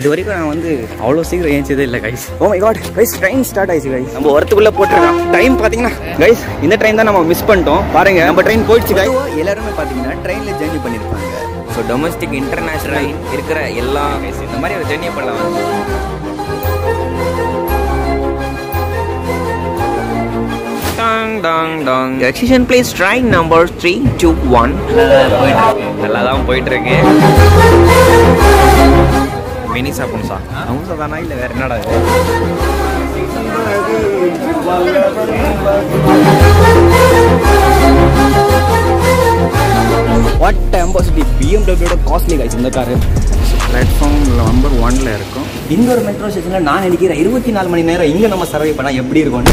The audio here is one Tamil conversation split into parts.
இது வரைக்கும் நான் வந்து அவ்வளோ சீக்கிரம் ஏஞ்சதே இல்லை guys oh my god guys train start ஆயிடுச்சு கைஸ் நம்ம ஒருத்துக்குள்ளே போட்டுருக்கோம் டைம் பார்த்தீங்கன்னா கைஸ் இந்த ட்ரெயின் தான் நம்ம மிஸ் பண்ணிட்டோம் பாருங்க நம்ம ட்ரெயின் போயிடுச்சு கைஸ் எல்லாருமே பார்த்தீங்கன்னா ட்ரெயினில் ஜேர்னி பண்ணியிருப்பாங்க ஸோ டொமஸ்டிக் இன்டர்நேஷனல் இருக்கிற எல்லா இந்த மாதிரி ஒரு ஜேர்னியை பண்ணலாம் டாங் டாங் டாங் எக்ஸிஷன் please train number three two one நல்லா தான் போயிட்டு இருக்கு மினி சாப்பிடும்சா அவங்க தானா இல்லை வேற என்னடா இது வாட் டெம்பாசிட்டி பிஎம்டபிள்யூட காஸ்ட்லி கைஸ் இந்த காரு பிளாட்ஃபார்ம் நம்பர் ஒன்ல இருக்கும் இங்க ஒரு மெட்ரோ ஸ்டேஷன்ல நான் நினைக்கிறேன் இருபத்தி நாலு மணி நேரம் இங்க நம்ம சர்வை பண்ணா எப்படி இருக்கும்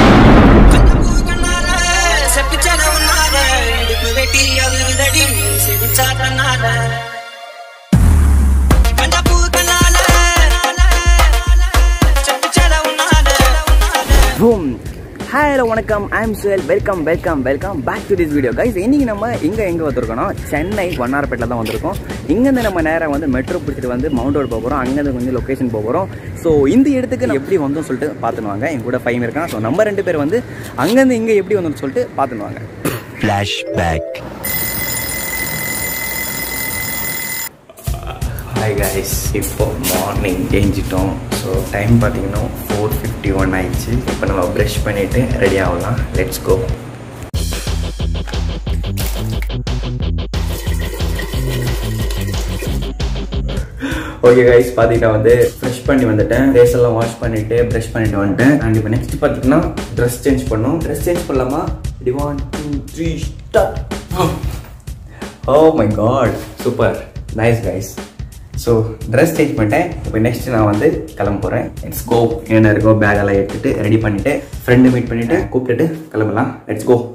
பூம் ஹலோ வணக்கம் ஐ எம் சுயல் welcome welcome welcome back to this video guys இன்னைக்கு நம்ம இங்கே எங்கே வந்திருக்கோம்னா சென்னை வண்ணாரப்பேட்டில் தான் வந்திருக்கோம் இங்கேருந்து நம்ம நேராக வந்து மெட்ரோ பிடிச்சிட்டு வந்து மவுண்ட் ரோடு போக போகிறோம் அங்கேருந்து கொஞ்சம் லொக்கேஷன் போக போகிறோம் ஸோ இந்த இடத்துக்கு நான் எப்படி வந்தோம்னு சொல்லிட்டு பார்த்துனுவாங்க என் கூட பையன் இருக்கான் ஸோ நம்ம ரெண்டு பேர் வந்து அங்கேருந்து இங்கே எப்படி வந்தோம்னு சொல்லிட்டு பார்த்துனுவாங்க Flashback. ஹாய் கைஸ் இப்போ மார்னிங் ஏஞ்சிட்டோம் ஸோ டைம் பார்த்தீங்கன்னா ஃபோர் ஃபிஃப்டி ஒன் ஆயிடுச்சு இப்போ நம்ம ப்ரஷ் பண்ணிவிட்டு ரெடி ஆகலாம் லெட்ஸ் கோ ஓகே கைஸ் பார்த்தீங்கன்னா வந்து ஃப்ரெஷ் பண்ணி வந்துட்டேன் ஃபேஸ் எல்லாம் வாஷ் பண்ணிட்டு ப்ரஷ் பண்ணிட்டு வந்துட்டேன் அண்ட் இப்போ நெக்ஸ்ட் பார்த்தீங்கன்னா ட்ரெஸ் சேஞ்ச் பண்ணோம் ட்ரெஸ் சேஞ்ச் பண்ணலாமா டி one two three start oh my god super nice guys so dress change பண்ணிட்டேன் இப்போ நெக்ஸ்ட் நான் வந்து கிளம்ப போகிறேன் லெட்ஸ் கோ என்ன இருக்கோ பேக் எல்லாம் எடுத்துட்டு ரெடி பண்ணிட்டு ஃப்ரெண்டு மீட் பண்ணிட்டு கூப்பிட்டுட்டு கிளம்பலாம் லெட்ஸ் கோ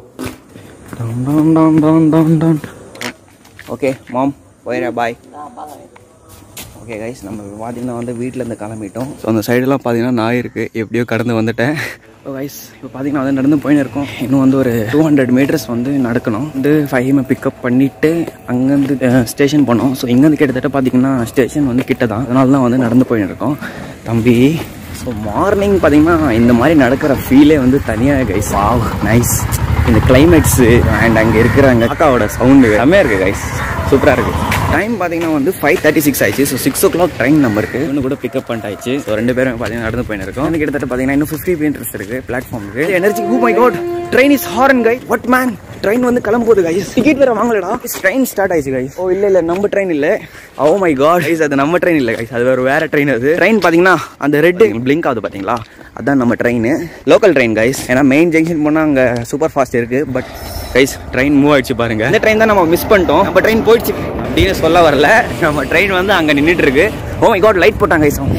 ஓகே மாம் போயிடா பாய் ஓகே கைஸ் நம்ம பார்த்தீங்கன்னா வந்து வீட்டில் இருந்து கிளம்பிட்டோம் ஸோ அந்த சைடெல்லாம் பார்த்தீங்கன்னா நாய் இருக்குது எப்படியோ கடந்து வந்துட்டேன் ஸோ கைஸ் இப்போ பார்த்தீங்கன்னா வந்து நடந்து போயின்னு இருக்கோம் இன்னும் வந்து ஒரு டூ ஹண்ட்ரட் மீட்டர்ஸ் வந்து நடக்கணும் வந்து ஃபைவ் பிக்கப் பண்ணிவிட்டு அங்கேருந்து ஸ்டேஷன் போனோம் ஸோ இங்கேருந்து கிட்டத்தட்ட பார்த்தீங்கன்னா ஸ்டேஷன் வந்து கிட்ட தான் அதனால தான் வந்து நடந்து போயின்னு இருக்கோம் தம்பி ஸோ மார்னிங் பார்த்தீங்கன்னா இந்த மாதிரி நடக்கிற ஃபீலே வந்து தனியாக கைஸ் வாவ் நைஸ் இந்த கிளைமேட்ஸு அண்ட் அங்கே இருக்கிற அங்கே காக்காவோட சவுண்டு செம்மையாக இருக்குது கைஸ் சூப்பராக இருக்குது டைம் பார்த்தீங்கன்னா வந்து ஃபைவ் தேர்ட்டி சிக்ஸ் ஆயிடுச்சு so six o'clock train நம்பருக்கு இன்னும் கூட பிக்கப் பண்ணிட்டாச்சு ஸோ ரெண்டு பேரும் பார்த்தீங்கன்னா நடந்து போயின்னு இருக்கோம் வந்து கிட்டத்தட்ட பார்த்தீங்கன்னா இன்னும் ஃபிஃப்டி மீட்டர்ஸ் இருக்கு பிளாட்ஃபார்முக்கு energy oh my god train is horn guy what man train வந்து கிளம்புது கைஸ் டிக்கெட் வேற வாங்கலடா ட்ரெயின் ஸ்டார்ட் ஆயிடுச்சு கைஸ் ஓ இல்ல இல்ல நம்ம ட்ரெயின் இல்ல ஓ மை காட் கைஸ் அது நம்ம ட்ரெயின் இல்ல கைஸ் அது வேற வேற ட்ரெயின் அது ட்ரெயின் பாத்தீங்கன்னா அந்த ரெட் பிளிங்க் ஆகுது பாத்தீங்களா அதான் நம்ம ட்ரெயின் லோக்கல் ட்ரெயின் கைஸ் ஏன்னா மெயின் ஜங்ஷன் போனா அங்க சூப்பர் ஃபாஸ்ட் இருக்கு பட் கைஸ் ட்ரெயின் மூவ் ஆயிடுச்சு பாருங்க இந்த ட்ரெயின் தான் நம்ம மிஸ் பண்ணிட்டோம் நம்ம ட்ரெயின் போயிடுச்சு அப்படின்னு சொல்ல வரல நம்ம ட்ரெயின் வந்து அங்க நின்றுட்டு இருக்கு ஓ மை காட் லைட் போட்டாங்க கைஸ்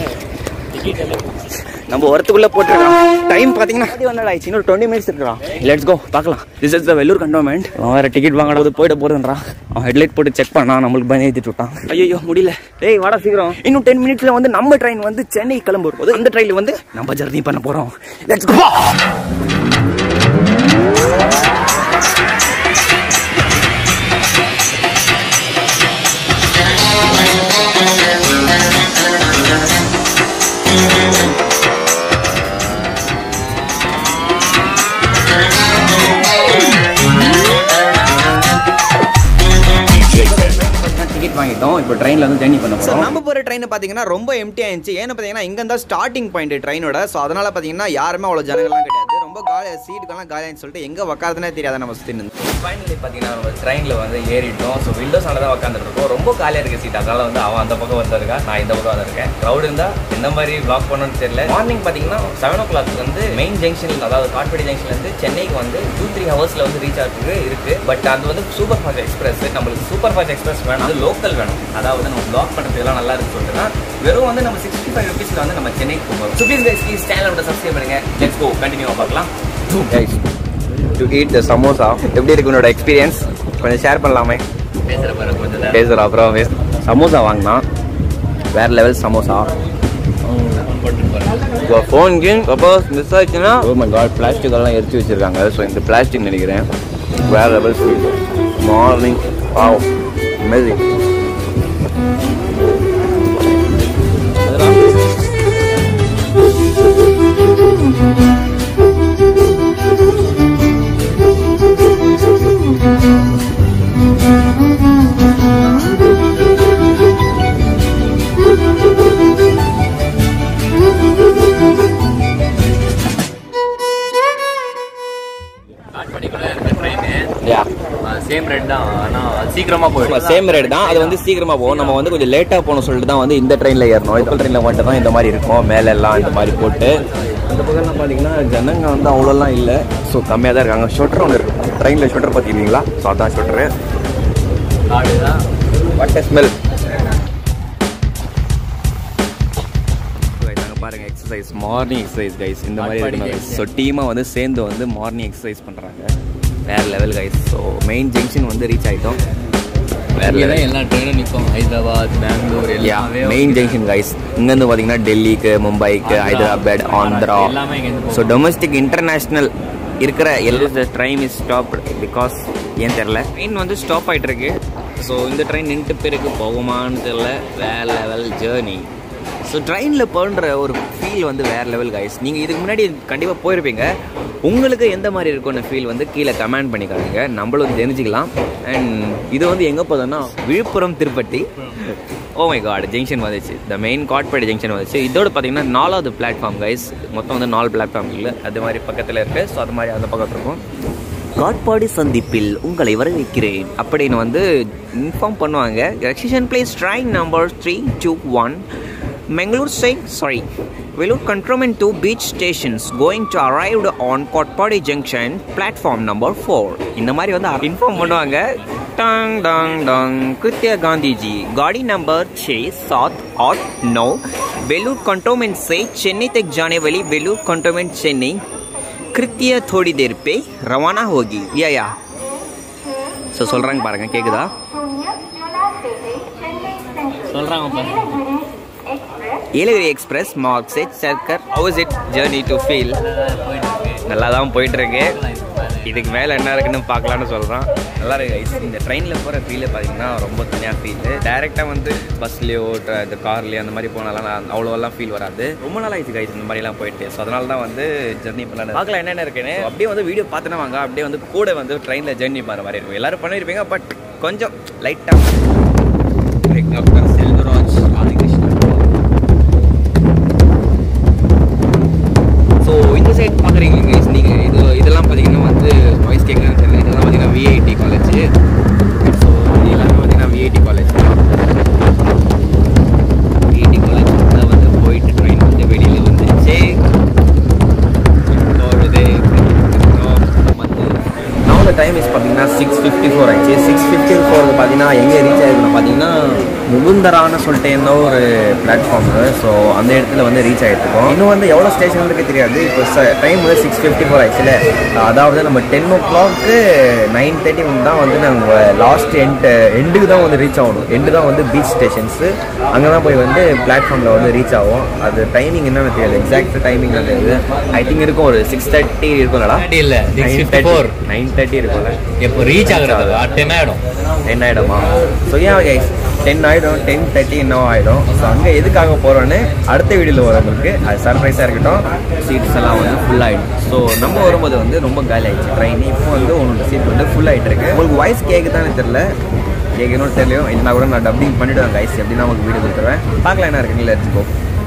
நம்ம ஒருத்துக்குள்ள போட்டுருக்கோம் டைம் பாத்தீங்கன்னா அது வந்து ஆயிடுச்சு இன்னொரு டுவெண்ட்டி மினிட்ஸ் இருக்கிறான் லெட்ஸ் கோ பார்க்கலாம் this is the Vellore cantonment அவன் வேற டிக்கெட் வாங்கின போது போயிட போறதுன்றான் அவன் ஹெட்லைட் போட்டு செக் பண்ணா நம்மளுக்கு பயந்து ஏற்றிட்டு விட்டான் ஐயோ முடியல ஏய் வாடா சீக்கிரம் இன்னும் டென் மினிட்ஸ்ல வந்து நம்ம ட்ரெயின் வந்து சென்னை கிளம்ப போது இந்த ட்ரெயின்ல வந்து நம்ம ஜர்னி பண்ண போறோம் லெட்ஸ் கோ டிக்கெட் வாங்கிட்டோம் இப்போ ட்ரெயினில் வந்து ஜர்னி பண்ண போகிறோம் நம்ம போகிற ட்ரெயின் பார்த்தீங்கன்னா ரொம்ப எம்டி ஆயிடுச்சு ஏன்னு பார்த்தீங்கன்னா இங்கே தான் ஸ்டார்டிங் பாயிண்ட் ட்ரெயினோட ஸோ அதனால் பார்த்தீங்கன்னா யாருமே அவ்வளோ ஜனங்கள்லாம் கிடையாது ரொம்ப காலி சீட்டுக்கெல்லாம் காலியான்னு சொல்லிட்டு எங்கே உட்காதுனே தெரியாத நம்ம சுற்றி நின்று ஃபைனலி பார்த்தீங்கன்னா நம்ம ட்ரெயினில் வந்து ஏறிட்டோம் ஸோ விண்டோஸால தான் உட்காந்துட்டு இருக்கோம் ரொம்ப காலியாக இருக்குது சீட் அதனால வந்து அவன் அந்த பக்கம் வந்திருக்கா நான் இந்த பக்கம் வந்திருக்கேன் க்ரௌட் இருந்தால் எந்த மாதிரி பிளாக் பண்ணணும்னு தெரியல மார்னிங் பார்த்தீங்கன்னா செவன் ஓ கிளாக் வந்து மெயின் ஜங்ஷன் அதாவது காட்படி ஜங்ஷன்லேருந்து சென்னைக்கு வந்து டூ த்ரீ ஹவர்ஸில் வந்து ரீச் ஆகிறதுக்கு இருக்குது பட் அது வந்து சூப்பர் ஃபாஸ்ட் எக்ஸ்பிரஸ் நம்மளுக்கு சூப்பர் ஃபாஸ்ட் எக்ஸ்பிரஸ் வேணும் அது லோக்கல் வேணும் அதாவது நம்ம பிளாக் பண்ணுறதுலாம் நல்லா இருக்கு சொல்லிட்டுனா வெறும் வந்து நம்ம சிக்ஸ்டி ஃபைவ் ருபீஸில் வந்து நம்ம சென்னைக்கு போகிறோம் ஸோ ப்ளீஸ் கைஸ் ப்ளீஸ் சேனலோட சப்ஸ்கிரைப் பண்ணுங்க லெட்ஸ் கோ கண்டினியூவாக பார்க்கலாம் guys to eat the samosa எப்படி இருக்கு உன்னோட எக்ஸ்பீரியன்ஸ் கொஞ்சம் ஷேர் பண்ணலாமே பேசுற பாரு கொஞ்சம் பேசுகிறோம் அப்புறம் சமோசா வாங்கினா வேற லெவல் சமோசா உங்கள் ஃபோனுக்கு சப்போஸ் மிஸ் ஆச்சுன்னா ஓ மை காட் பிளாஸ்டிக் எல்லாம் எரிச்சு வச்சிருக்காங்க ஸோ இந்த பிளாஸ்டிக் நினைக்கிறேன் வேற level sweet morning wow amazing rate தான் ஆனா அது சீக்கிரமா போயிடும் சேம் ரேட் தான் அது வந்து சீக்கிரமா போகும் நம்ம வந்து கொஞ்சம் லேட்டா போகணும் சொல்லிட்டு தான் வந்து இந்த ட்ரெயின்ல ஏறணும் இந்த ட்ரெயின்ல மட்டும் தான் இந்த மாதிரி இருக்கும் மேல எல்லாம் இந்த மாதிரி போட்டு இந்த பக்கம்லாம் பார்த்தீங்கன்னா ஜனங்க வந்து அவ்வளோலாம் இல்லை ஸோ கம்மியாக தான் இருக்காங்க ஷொட்டர் ஒன்று இருக்கும் ட்ரெயினில் ஷொட்டர் பார்த்துக்கிறீங்களா ஸோ அதான் ஷொட்டரு காடு தான் வாட் ஸ்மெல் பாருங்க எக்ஸசைஸ் மார்னிங் எக்ஸசைஸ் கைஸ் இந்த மாதிரி Hot body இருக்கணும் exercise. ஸோ டீமாக வந்து சேர்ந்து வந்து மார்னிங் எக்ஸசைஸ் பண்ணுறாங்க வேற level guys so main junction வந்து ரீச் ஆகிட்டோம் வேற இங்கே லெவல் தான் எல்லா ட்ரெயினும் நிற்கும் ஹைதராபாத் பெங்களூர் எல்லாமே மெயின் ஜங்ஷன் கைஸ் இங்கேருந்து பார்த்தீங்கன்னா டெல்லிக்கு மும்பைக்கு ஆந்திரா, ஹைதராபாத் ஆந்திரா எல்லாமே இங்கேருந்து ஸோ டொமஸ்டிக் இன்டர்நேஷ்னல் இருக்கிற எல்லா ட்ரெயின் இஸ் ஸ்டாப் பிகாஸ் ஏன் தெரில ட்ரெயின் வந்து ஸ்டாப் ஆகிட்டு இருக்கு ஸோ இந்த ட்ரெயின் நின்று பேருக்கு போகுமான்னு தெரில வேற லெவல் ஜேர்னி ஸோ ட்ரெயினில் போன்ற ஒரு ஃபீல் வந்து வேற லெவல் கைஸ் நீங்கள் இதுக்கு முன்னாடி கண்டிப்பாக போயிருப்பீங்க உங்களுக்கு எந்த மாதிரி இருக்கும்னு ஃபீல் வந்து கீழே கமெண்ட் பண்ணிக்காதீங்க நம்மளும் தெரிஞ்சுக்கலாம் அண்ட் இது வந்து எங்கே போதும்னா விழுப்புரம் திருப்பட்டி ஓ மை காட் ஜங்ஷன் வந்துச்சு த மெயின் காட்பேட் ஜங்ஷன் வந்துச்சு இதோட பார்த்தீங்கன்னா நாலாவது பிளாட்ஃபார்ம் கைஸ் மொத்தம் வந்து நாலு பிளாட்ஃபார்ம் இல்லை அது மாதிரி பக்கத்தில் இருக்கு ஸோ அது மாதிரி அந்த பக்கத்தில் இருக்கும் காட்பாடி சந்திப்பில் உங்களை வரவேற்கிறேன் அப்படின்னு வந்து இன்ஃபார்ம் பண்ணுவாங்க ரெக்ஷன் please train number three two one Mangalore side, sorry, Veloor Cantonment to beach stations going to arrived on Kotpadi Junction, platform number 4. இந்த மாதிரி வந்து இன்ஃபார்ம் பண்ணுவாங்க டாங் டாங் டாங் கிருத்யா காந்திஜி गाड़ी नंबर छः सात आठ नौ वेलूर कंटोनमेंट से चेन्नई तक जाने वाली वेलूर कंटोनमेंट चेन्नई कृत्य थोड़ी देर पे रवाना होगी या या ஸோ சொல்கிறாங்க பாருங்க கேட்குதா சொல்றாங்க பாருங்க ஏலகிரி எக்ஸ்பிரஸ் மார்க்ஸ் இட் சர்க்கர் ஹவுஸ் இட் ஜேர்னி டு ஃபீல் நல்லா தான் போயிட்டு இருக்கு இதுக்கு மேலே என்ன இருக்குன்னு பார்க்கலான்னு சொல்கிறான் நல்லா இருக்கு guys. இந்த ட்ரெயினில் போகிற ஃபீலே பார்த்தீங்கன்னா ரொம்ப தனியாக ஃபீல் டேரெக்டாக வந்து பஸ்லேயோ இந்த கார்லேயோ அந்த மாதிரி போனாலாம் நான் அவ்வளோவெல்லாம் ஃபீல் வராது ரொம்ப நாள் ஆயிடுச்சு கைஸ் இந்த மாதிரிலாம் போயிட்டு ஸோ அதனால தான் வந்து ஜெர்னி பண்ணலாம் பார்க்கலாம் என்னென்ன இருக்குன்னு So, அப்படியே வந்து வீடியோ பார்த்துனா வாங்க அப்படியே வந்து கூட வந்து ட்ரெயினில் ஜெர்னி பண்ணுற மாதிரி இருக்கும் எல்லாரும் பண்ணியிருப்பீங்க பட் கொஞ்சம் லைட்டாக டாக்டர் செல்வராஜ் ராதிகிருஷ்ணன் ஸோ இந்த சைட் பார்க்குறீங்க கைஸ் நீங்கள் இது இதெல்லாம் பார்த்தீங்கன்னா வந்து வாய்ஸ் கேட்குறேன்னு தெரியல இதெல்லாம் பார்த்தீங்கன்னா விஐடி காலேஜ் ஸோ இது எல்லாமே பார்த்தீங்கன்னா விஐடி காலேஜ் விஐடி காலேஜ் வந்து போயிட்டு ட்ரெயின் வந்து வெளியில் வந்துச்சு போகுது வந்து நாலு டைம் இஸ் பார்த்தீங்கன்னா சிக்ஸ் ஃபிஃப்டி ஃபோர் ஆயிடுச்சு சிக்ஸ் ஃபிஃப்டி ஃபோருக்கு பார்த்தீங்கன்னா எங்கே ரீச் ஆயிருக்குன்னு பார்த்தீங்கன்னா முகுந்தரான்னு சொல்லிட்டு என்ன ஒரு பிளாட்ஃபார்ம் ஸோ அந்த இடத்துல வந்து ரீச் ஆகிருக்கோம் இன்னும் வந்து எவ்வளோ ஸ்டேஷன் இருக்கு தெரியாது இப்போ டைம் வந்து சிக்ஸ் ஃபிஃப்டி ஃபோர் ஆயிடுச்சுல அதாவது நம்ம ten o'clock nine thirty தான் வந்து நாங்கள் லாஸ்ட் எண்ட் எண்டுக்கு தான் வந்து ரீச் ஆகணும் எண்டு தான் வந்து பீச் ஸ்டேஷன்ஸு அங்கே தான் போய் வந்து பிளாட்ஃபார்மில் வந்து ரீச் ஆகும் அது டைமிங் என்னன்னு தெரியாது எக்ஸாக்ட் டைமிங் தெரியாது ஐ திங்க் இருக்கும் ஒரு சிக்ஸ் தேர்ட்டி இருக்கும்லடா இல்ல six fifty four nine thirty இருக்கும்ல இப்போ ரீச் ஆகுறது டென் ஆயிடும் டென் ஆகிடுமா ஸோ ஏன் கைஸ் டென் ஆகிடும் டென் தேர்ட்டி இன்னும் ஆகிடும் ஸோ அங்கே எதுக்காக போகிறோன்னு அடுத்த வீடியோவில் வரும் உங்களுக்கு அது சர்ப்ரைஸாக இருக்கட்டும் சீட்ஸ் எல்லாம் வந்து ஃபுல் ஆகிடும் ஸோ நம்ம வரும்போது வந்து ரொம்ப காலி ஆயிடுச்சு ட்ரெயின் இப்போ வந்து உன்னோட சீட் வந்து ஃபுல் ஆகிட்டு இருக்கு உங்களுக்கு வாய்ஸ் கேட்குதானே தெரில கேட்கணும்னு தெரியலையும் இல்லைனா கூட நான் டப்பிங் பண்ணிவிடுவேன் கைஸ் எப்படின்னா உங்களுக்கு வீடியோ கொடுத்துருவேன் பார்க்கலாம் என்ன இருக்கு இல்லை எடுத்துக்கோ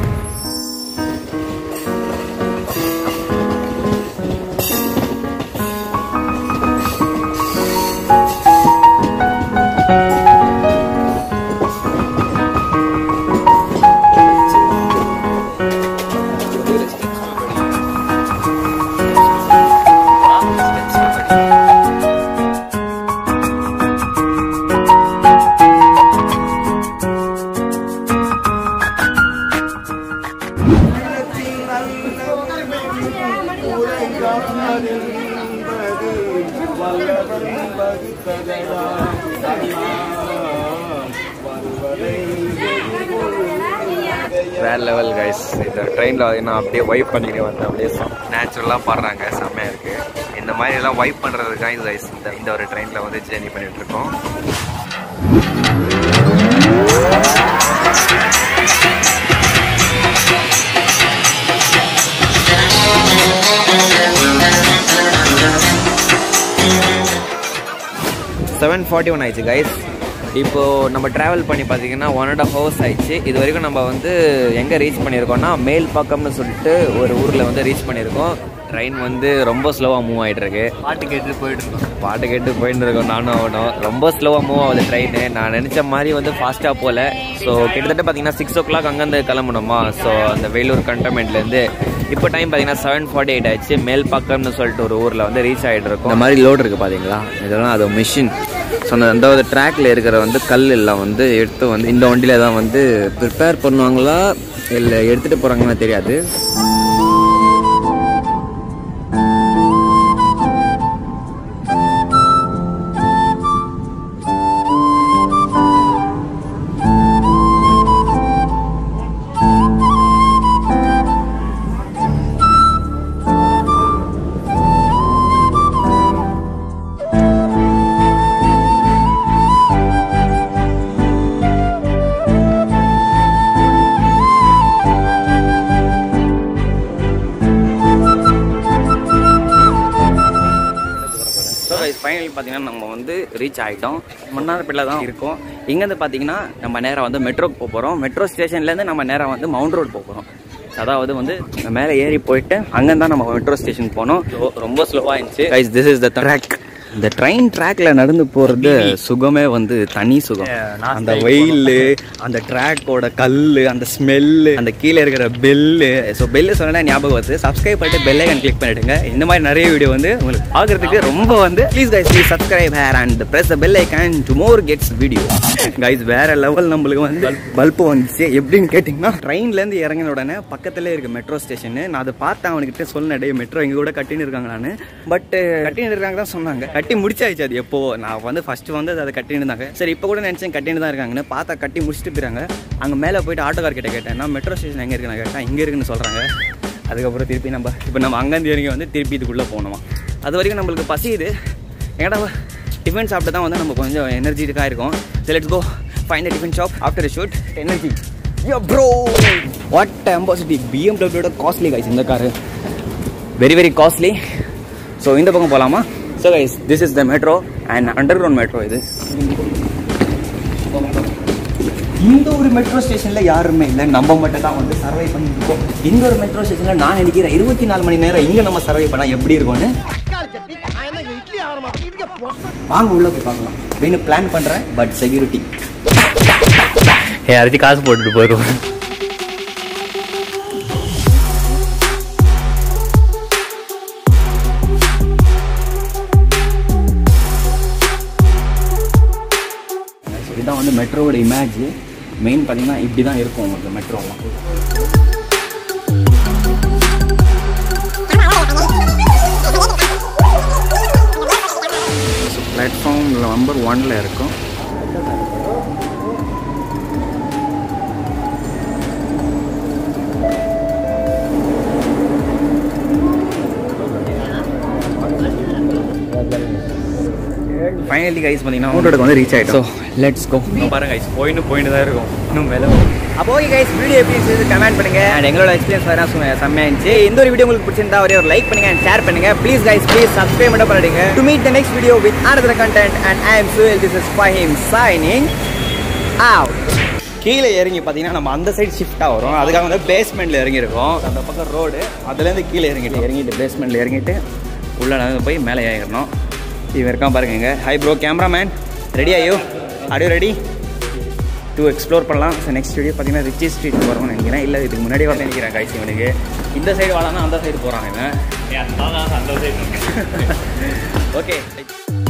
வேற லெவல் கைஸ் இந்த ட்ரெயினில் பார்த்தீங்கன்னா அப்படியே வைப் பண்ணிட்டு வந்து அப்படியே நேச்சுரலாக பாடுறாங்க செம்மையாக இருக்குது இந்த மாதிரி எல்லாம் வைப் பண்ணுறதுக்காக கைஸ் இந்த இந்த ஒரு ட்ரெயினில் வந்து ஜேர்னி பண்ணிட்டு இருக்கோம் செவன் ஃபார்ட்டி ஒன் ஆயிடுச்சு கைஸ் இப்போது நம்ம ட்ராவல் பண்ணி பார்த்தீங்கன்னா ஒன் அண்ட் ஆஃப் ஹவர்ஸ் ஆயிடுச்சு இது வரைக்கும் நம்ம வந்து எங்கே ரீச் பண்ணியிருக்கோம்னா மேல் பக்கம்னு சொல்லிட்டு ஒரு ஊரில் வந்து ரீச் பண்ணியிருக்கோம் ட்ரெயின் வந்து ரொம்ப ஸ்லோவாக மூவ் ஆகிட்டு இருக்கு பாட்டு கேட்டு போயிட்டு இருக்கோம் பாட்டு கேட்டு போயிட்டு இருக்கோம் நானும் ஆகணும் ரொம்ப ஸ்லோவாக மூவ் ஆகுது ட்ரெயின் நான் நினச்ச மாதிரி வந்து ஃபாஸ்ட்டாக போகல ஸோ கிட்டத்தட்ட பார்த்தீங்கன்னா சிக்ஸ் ஓ கிளாக் அங்கேருந்து கிளம்பணுமா ஸோ அந்த வேலூர் கண்டோன்மெண்ட்லேருந்து இப்போ டைம் பார்த்தீங்கன்னா செவன் ஃபார்ட்டி எயிட் ஆச்சு மேல்பாக்கம்னு சொல்லிட்டு ஒரு ஊரில் வந்து ரீச் ஆகிட்டு இருக்கும் இந்த மாதிரி லோடு இருக்குது பார்த்தீங்களா இதெல்லாம் அது மிஷின் ஸோ அந்த அந்த ட்ராக்ல இருக்கிற வந்து கல் எல்லாம் வந்து எடுத்து வந்து இந்த வண்டியில தான் வந்து ப்ரிப்பேர் பண்ணுவாங்களா இல்லை எடுத்துகிட்டு போகிறாங்கன்னு தெரியாது ஸோ ஃபைனல் பார்த்தீங்கன்னா நம்ம வந்து ரீச் ஆகிட்டோம் மன்னார்பேட்டில் தான் இருக்கோம் இங்கேருந்து பார்த்தீங்கன்னா நம்ம நேராக வந்து மெட்ரோக்கு போக போகிறோம் மெட்ரோ ஸ்டேஷன்லேருந்து நம்ம நேராக வந்து மவுண்ட் ரோடு போக போகிறோம் அதாவது வந்து மேலே ஏறி போயிட்டு அங்கேருந்து தான் நம்ம மெட்ரோ ஸ்டேஷன் போனோம் So, ரொம்ப ஸ்லோவாக இருந்துச்சு guys this is the track இந்த ட்ரெயின் ட்ராக்ல நடந்து போறது சுகமே வந்து தனி சுகம் அந்த வெயில் அந்த ட்ராக்கோட கல்லு அந்த ஸ்மெல்லு அந்த கீழே இருக்கிற பெல்லு ஸோ பெல்லு சொன்னா ஞாபகம் வருது சப்ஸ்கிரைப் பண்ணிட்டு பெல் ஐக்கன் கிளிக் பண்ணிடுங்க இந்த மாதிரி நிறைய வீடியோ வந்து உங்களுக்கு பார்க்கறதுக்கு ரொம்ப வந்து please guys please subscribe here and press the bell icon to more gets video guys வேற லெவல் நம்மளுக்கு வந்து பல்ப் வந்துச்சு எப்படின்னு கேட்டிங்கன்னா ட்ரெயின்லேருந்து இறங்கின உடனே பக்கத்துலேயே இருக்கு மெட்ரோ ஸ்டேஷன் நான் அதை பார்த்தேன் அவனுக்கிட்ட சொன்னேன் டே மெட்ரோ இங்கே கூட கட்டின்னு இருக்காங்க நான் பட் கட்டின்னு இருக்காங்க தான் சொன்னாங்க கட்டி முடிச்சாச்சு அது எப்போ நான் வந்து ஃபர்ஸ்ட் வந்து அதை கட்டின்னு இருந்தாங்க சரி இப்போ கூட நினச்சேன் கட்டின்னு தான் இருக்காங்கன்னு பார்த்தா கட்டி முடிச்சுட்டு போயிறாங்க அங்கே மேலே போயிட்டு ஆட்டோக்கார் கிட்ட கேட்டேன் நான் மெட்ரோ ஸ்டேஷன் எங்கே இருக்குன்னு கேட்டேன் இங்கே இருக்குன்னு சொல்கிறாங்க அதுக்கப்புறம் திருப்பி நம்ம இப்போ நம்ம அங்கேருந்து இறங்கி வந்து திருப்பி இதுக்குள்ளே போகணுமா அது வரைக்கும் நம்மளுக்கு பசியுது எங்கடா டிஃபன் சாப்பிட்டு தான் வந்து நம்ம கொஞ்சம் எனர்ஜிட்டிக்காக இருக்கும் சரி let's go fine the tiffin shop after shoot energy yo bro what அம்பாசிட்டி பிஎம்டபிள்யூட காஸ்ட்லி கைஸ் இந்த car very very costly so இந்த பக்கம் போகலாமா so guys this is the metro and underground metro இது இந்த ஒரு மெட்ரோ ஸ்டேஷனில் யாருமே இல்லை நம்ம மட்டும் தான் வந்து சர்வை பண்ணியிருக்கோம் இந்த ஒரு மெட்ரோ ஸ்டேஷனில் நான் நினைக்கிறேன் இருபத்தி நாலு மணி நேரம் இங்கே நம்ம சர்வை பண்ணால் எப்படி இருக்கும்னு வாங்க உள்ள போய் பார்க்கலாம் வேணும் பிளான் பண்ணுறேன் பட் செக்யூரிட்டி யாராச்சும் காசு போட்டுட்டு போயிடுவோம் இதுதான் வந்து மெட்ரோவோட இமேஜ் மெயின் பார்த்தீங்கன்னா இப்படி தான் இருக்கும் உங்களுக்கு மெட்ரோலாம் பிளாட்ஃபார்ம் நம்பர் ஒன்ல இருக்கும் ஃபைனலி கைஸ் பார்த்தீங்கன்னா மவுண்டோடுக்கு வந்து ரீச் ஆகிட்டோம் ஸோ லெட்ஸ் கோ பாருங்க கைஸ் போயின்னு போயின்னு தான் இருக்கும் இன்னும் மேலே அப்போ ஓகே கைஸ் வீடியோ எப்படி இருந்துச்சு கமெண்ட் பண்ணுங்க அண்ட் எங்களோட எக்ஸ்பீரியன்ஸ் வேற சு- செம்மையா இருந்துச்சு இந்த ஒரு வீடியோ உங்களுக்கு பிடிச்சிருந்தா ஒரே ஒரு லைக் பண்ணுங்க அண்ட் ஷேர் பண்ணுங்க ப்ளீஸ் கைஸ் ப்ளீஸ் சப்ஸ்கிரைப் மட்டும் பண்ணிடுங்க to meet the next video with another content and I am Suel this is Fahim signing out கீழே இறங்கி பார்த்தீங்கன்னா நம்ம அந்த சைடு ஷிஃப்டாக வரும் அதுக்காக வந்து பேஸ்மெண்ட்டில் இறங்கியிருக்கோம் அந்த பக்கம் ரோடு அதுலேருந்து கீழே இறங்கிட்டு இறங்கிட்டு பேஸ்மெண்ட்டில் இறங்கிட்டு உள்ளே நடந்து போய் மேலே ஏறிடணும் இவன் இருக்கான் பாருங்க இங்க ஹை ப்ரோ கேமராமேன் ரெடி ஐயோ ஆடியோ ரெடி டு எக்ஸ்ப்ளோர் பண்ணலாம் ஸோ நெக்ஸ்ட் வீடியோ பார்த்தீங்கன்னா ரிச்சி ஸ்ட்ரீட் போகிறோம்னு நினைக்கிறேன் இல்லை இதுக்கு முன்னாடி வர நினைக்கிறேன் கைசி இவனுக்கு இந்த சைடு வாழானா அந்த சைடு போகிறாங்க இவன் அந்த சைடு ஓகே